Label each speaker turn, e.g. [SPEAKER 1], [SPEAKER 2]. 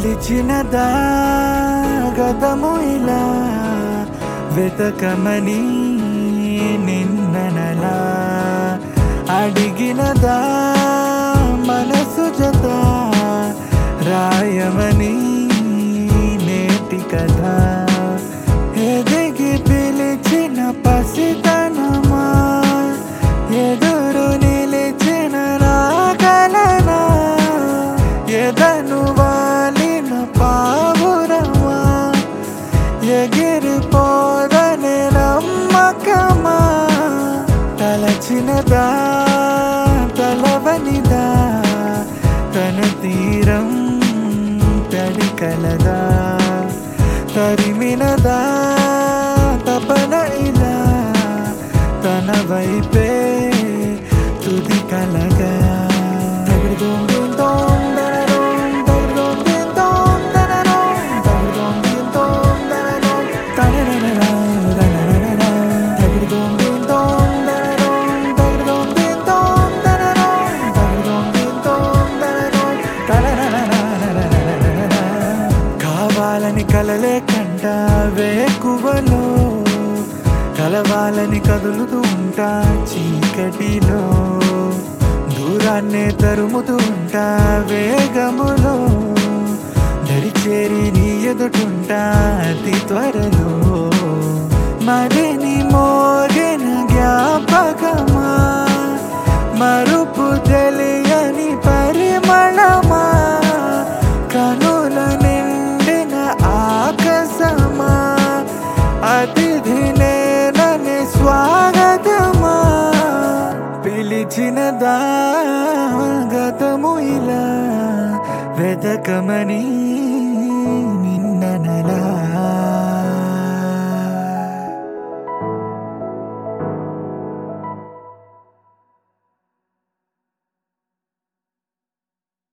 [SPEAKER 1] పిలిచినదా గతము ఇలా వెతకమని నిన్ననలా అడిగినదా మనసు జత రాయమని నేటి కథ ఎదిగి పిలిచిన పసితనమా ఎదురు నిలిచిన రాగలనా ఎదను వాలిన పావురమా ఎగిరిపోదనే నమ్మకమా తలచినదా తలవనిదా తన తీరం తడి కలదా తరిమినదా తపన ఇలా తన వైపే తుది కలగా తగిడుదోం దీం దోం దనదోం, తగిడుదోం దీం దోం దనదోం, తగిడుదోం దీం దోం దనదోం, తననననా, తననననా, తగిడుదోం దీం దోం దనదోం, తగిడుదోం దీం దోం దనదోం, తగిడుదోం దీం దోం దనదోం, తననననా, కావాలని కలలే కంట వేకువలో కలవాలని కదులుతూ ఉంటా చీకటిలో దూరాన్నే తరుముతూ ఉంటా వేగములో దరిచేరి నీ ఎదుటుంటా అతి త్వరలో మరిని మోగిన జ్ఞాపకమా మరుపు తెలియని పరిమళమా కనుల నిండిన ఆకాశమా అతిథి నేనని స్వాగతమా పిలిచినదా గతము ఇలా వెదకమని